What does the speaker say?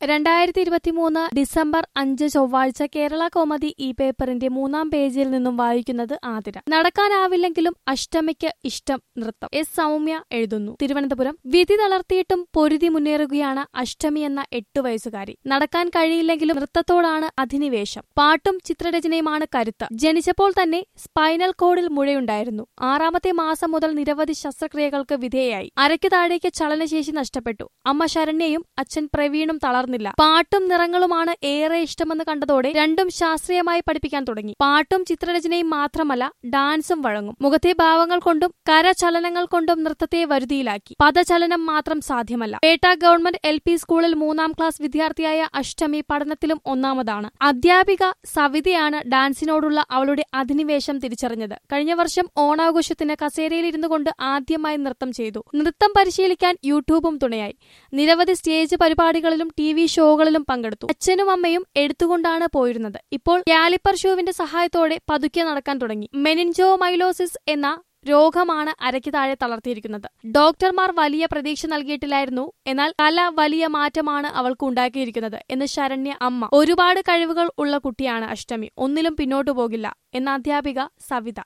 രണ്ടായിരത്തി ഇരുപത്തിമൂന്ന് ഡിസംബർ അഞ്ച് ചൊവ്വാഴ്ച കേരള കോമതി ഈ പേപ്പറിന്റെ മൂന്നാം പേജിൽ നിന്നും വായിക്കുന്നത് ആതിര നടക്കാനാവില്ലെങ്കിലും അഷ്ടമിക്ക് ഇഷ്ടം നൃത്തം എസ് സൗമ്യ എഴുതുന്നു തിരുവനന്തപുരം വിധി തളർത്തിയിട്ടും പൊരുതി മുന്നേറുകയാണ് അഷ്ടമി എന്ന എട്ടു വയസ്സുകാരി നടക്കാൻ കഴിയില്ലെങ്കിലും നൃത്തത്തോടാണ് അധിനിവേശം പാട്ടും ചിത്രരചനയുമാണ് കരുത്ത് ജനിച്ചപ്പോൾ തന്നെ സ്പൈനൽ കോഡിൽ മുഴയുണ്ടായിരുന്നു ആറാമത്തെ മാസം മുതൽ നിരവധി ശസ്ത്രക്രിയകൾക്ക് വിധേയായി അരയ്ക്ക് താഴേക്ക് ചലനശേഷി നഷ്ടപ്പെട്ടു അമ്മ ശരണ്യയും അച്ഛൻ പ്രവീണും തളർന്നില്ല പാട്ടും നിറങ്ങളുമാണ് ഏറെ ഇഷ്ടമെന്ന് കണ്ടതോടെ രണ്ടും ശാസ്ത്രീയമായി പഠിപ്പിക്കാൻ തുടങ്ങി പാട്ടും ചിത്രരചനയും മാത്രമല്ല ഡാൻസും വഴങ്ങും മുഖത്തെ ഭാവങ്ങൾ കൊണ്ടും കരചലനങ്ങൾ കൊണ്ടും നൃത്തത്തെ വരുതിയിലാക്കി പദചലനം മാത്രം സാധ്യമല്ല പേട്ട ഗവൺമെന്റ് എൽ പി സ്കൂളിൽ മൂന്നാം ക്ലാസ് വിദ്യാർത്ഥിയായ അഷ്ടമി പഠനത്തിലും ഒന്നാമതാണ് അധ്യാപിക സവിതയാണ് ഡാൻസിനോടുള്ള അവളുടെ അധിനിവേശം തിരിച്ചറിഞ്ഞത് കഴിഞ്ഞ വർഷം ഓണാഘോഷത്തിന് കസേരയിലിരുന്നു കൊണ്ട് ആദ്യമായി നൃത്തം ചെയ്തു നൃത്തം പരിശീലിക്കാൻ യൂട്യൂബും തുണയായി നിരവധി സ്റ്റേജ് പരിപാടികളിലും ടി വി ഷോകളിലും പങ്കെടുത്തു അച്ഛനും അമ്മയും എടുത്തുകൊണ്ടാണ് പോയിരുന്നത് ഇപ്പോൾ കാലിപ്പർ ഷൂവിന്റെ സഹായത്തോടെ പതുക്കെ നടക്കാൻ തുടങ്ങി മെനിൻജോ മൈലോസിസ് എന്ന രോഗമാണ് അരയ്ക്ക് താഴെ തളർത്തിയിരിക്കുന്നത് ഡോക്ടർമാർ വലിയ പ്രതീക്ഷ നൽകിയിട്ടില്ലായിരുന്നു എന്നാൽ കല വലിയ മാറ്റമാണ് അവൾക്ക് ഉണ്ടാക്കിയിരിക്കുന്നത് എന്ന് ശരണ്യ അമ്മ ഒരുപാട് കഴിവുകൾ ഉള്ള കുട്ടിയാണ് അഷ്ടമി ഒന്നിലും പിന്നോട്ടു പോകില്ല എന്ന അധ്യാപിക സവിത